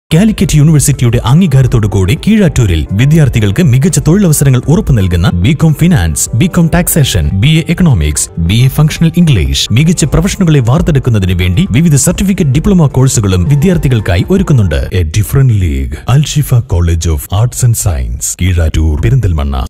കാലിക്കറ്റ് യൂണിവേഴ്സിറ്റിയുടെ അംഗീകാരത്തോടുകൂടി കീഴാറ്റൂരിൽ വിദ്യാർത്ഥികൾക്ക് മികച്ച തൊഴിലവസരങ്ങൾ ഉറപ്പു നൽകുന്ന BCom finance BCom taxation B A economics B A functional English മികച്ച പ്രൊഫഷണലുകളെ വാർത്തെടുക്കുന്നതിന് വേണ്ടി വിവിധ സർട്ടിഫിക്കറ്റ് ഡിപ്ലോമ കോഴ്സുകളും വിദ്യാർത്ഥികൾക്കായി ഒരുക്കുന്നുണ്ട് a different league Al Shifa college of arts and science Keezhattur Perinthalmanna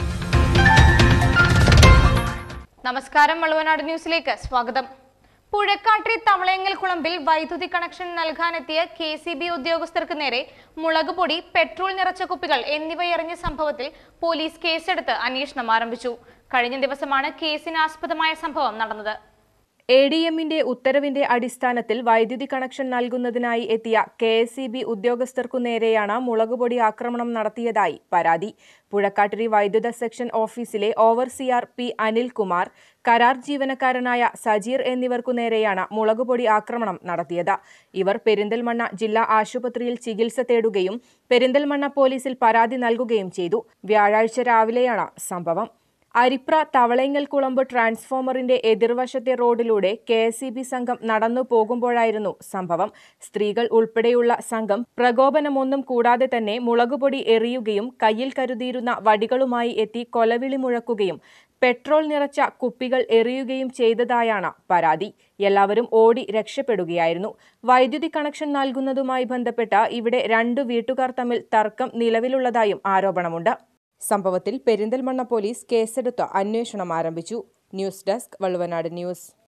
നമസ്കാരം വളുവനാട് ന്യൂസിലേക്ക് സ്വാഗതം പുഴക്കാട്ടി തവളയങ്ങൽ കുളമ്പിൽ വൈദ്യുതി കണക്ഷൻ നൽകാനെത്തിയ കെ സി ബി ഉദ്യോഗസ്ഥർക്ക് നേരെ മുളക് പൊടി പെട്രോൾ നിറച്ച കുപ്പികൾ എന്നിവ എറിഞ്ഞ സംഭവത്തിൽ പോലീസ് കേസെടുത്ത് അന്വേഷണം ആരംഭിച്ചു കഴിഞ്ഞ ദിവസമാണ് കേസിനാസ്പദമായ സംഭവം നടന്നത് എ ഡി എമ്മിന്റെ ഉത്തരവിന്റെ അടിസ്ഥാനത്തിൽ വൈദ്യുതി കണക്ഷൻ നൽകുന്നതിനായി എത്തിയ കെ എസ് സി ബി ഉദ്യോഗസ്ഥർക്കു നേരെയാണ് മുളകുപൊടി ആക്രമണം നടത്തിയതായി പരാതി പുഴക്കാട്ടിരി വൈദ്യുത സെക്ഷൻ ഓഫീസിലെ ഓവർസിയാർ പി അനിൽകുമാർ കരാർ ജീവനക്കാരനായ സജീർ എന്നിവർക്കു നേരെയാണ് മുളകുപൊടി ആക്രമണം നടത്തിയത് ഇവർ പെരിന്തൽമണ്ണ ജില്ലാ ആശുപത്രിയിൽ ചികിത്സ തേടുകയും പെരിന്തൽമണ്ണ പോലീസിൽ പരാതി നൽകുകയും ചെയ്തു വ്യാഴാഴ്ച രാവിലെയാണ് സംഭവം അരിപ്ര തവളങ്ങൽ കുളമ്പ് ട്രാൻസ്ഫോമറിന്റെ എതിർവശത്തെ റോഡിലൂടെ കെ എസ് ഇ ബി സംഘം നടന്നു പോകുമ്പോഴായിരുന്നു സംഭവം സ്ത്രീകൾ ഉൾപ്പെടെയുള്ള സംഘം പ്രകോപനമൊന്നും കൂടാതെ തന്നെ മുളകുപൊടി എറിയുകയും കയ്യിൽ കരുതിയിരുന്ന വടികളുമായി എത്തി കൊലവിളി മുഴക്കുകയും പെട്രോൾ നിറച്ച കുപ്പികൾ എറിയുകയും ചെയ്തതായാണ് പരാതി എല്ലാവരും ഓടി രക്ഷപ്പെടുകയായിരുന്നു വൈദ്യുതി കണക്ഷൻ നൽകുന്നതുമായി ബന്ധപ്പെട്ട ഇവിടെ രണ്ടു വീട്ടുകാർ തമ്മിൽ തർക്കം നിലവിലുള്ളതായും ആരോപണമുണ്ട് സംഭവത്തിൽ പെരിന്തൽമണ്ണ പോലീസ് കേസെടുത്ത് അന്വേഷണം ആരംഭിച്ചു ന്യൂസ് ഡെസ്ക് വള്ളുവനാട് ന്യൂസ്